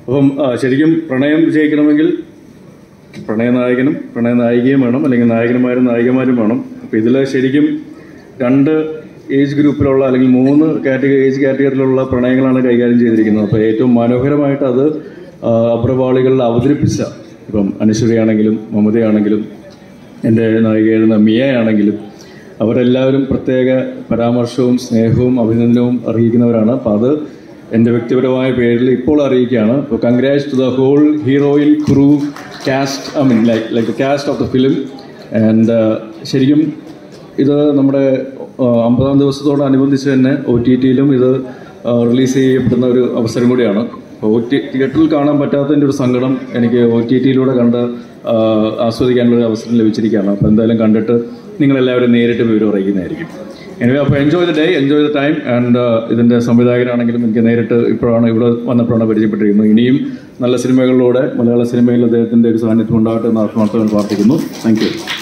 അപ്പം ആ, ശരിക്കും പ്രണയം വിജയിക്കണമെങ്കിൽ പ്രണയനായകനും പ്രണയനായികയും വേണം അല്ലെങ്കിൽ നായകന്മാരും നായികമാരും വേണം അപ്പോൾ ഇതിൽ ശരിക്കും രണ്ട് ഏജ് ഗ്രൂപ്പിലുള്ള അല്ലെങ്കിൽ മൂന്ന് കാറ്റഗറി ഏജ് കാറ്റഗറിയിലുള്ള പ്രണയങ്ങളാണ് കൈകാര്യം ചെയ്തിരിക്കുന്നത് അപ്പോൾ ഏറ്റവും മനോഹരമായിട്ട് അത് ആ, അഭ്രപാളികളിൽ അവതരിപ്പിച്ച ഇപ്പം അനശ്വരിയാണെങ്കിലും മമതയാണെങ്കിലും എൻ്റെ നായികയായിരുന്ന മിയയാണെങ്കിലും അവരെല്ലാവരും പ്രത്യേക പരാമർശവും സ്നേഹവും അഭിനന്ദനവും അറിയിക്കുന്നവരാണ് അപ്പോൾ അത് എൻ്റെ വ്യക്തിപരമായ പേരിൽ ഇപ്പോൾ അറിയിക്കുകയാണ് അപ്പോൾ കൺഗ്രാറ്റ്സ് ടു ദ ഹോൾ ഹീറോയിൽ crew cast I mean like like the cast of the film and ശരിക്കും ഇത് നമ്മുടെ ആ, അമ്പതാം ദിവസത്തോടനുബന്ധിച്ച് തന്നെ ഒ ടി ടിയിലും ഇത് റിലീസ് ചെയ്യപ്പെടുന്ന ഒരു അവസരം കൂടിയാണ് ഒ ടി തിയേറ്ററിൽ കാണാൻ പറ്റാത്തതിൻ്റെ ഒരു സങ്കടം എനിക്ക് ഒ ടി ടിയിലൂടെ കണ്ട് ആ, ആസ്വദിക്കാനുള്ള ഒരു അവസരം ലഭിച്ചിരിക്കുകയാണ് അപ്പോൾ എന്തായാലും കണ്ടിട്ട് നിങ്ങളെല്ലാവരും നേരിട്ട് വിവരം അറിയിക്കുന്നതായിരിക്കും എനിവേ അപ്പോൾ enjoy the day enjoy the time and ഇതിൻ്റെ സംവിധായകനാണെങ്കിലും എനിക്ക് നേരിട്ട് ഇപ്പോഴാണ് ഇവിടെ വന്നപ്പോഴാണ് പരിചയപ്പെട്ടിരിക്കുന്നത് ഇനിയും നല്ല സിനിമകളിലൂടെ മലയാള സിനിമയിൽ അദ്ദേഹത്തിൻ്റെ ഒരു സാന്നിധ്യം ഉണ്ടാകട്ടെ എന്ന് ആത്മാർത്ഥമായി പ്രാർത്ഥിക്കുന്നു താങ്ക് യു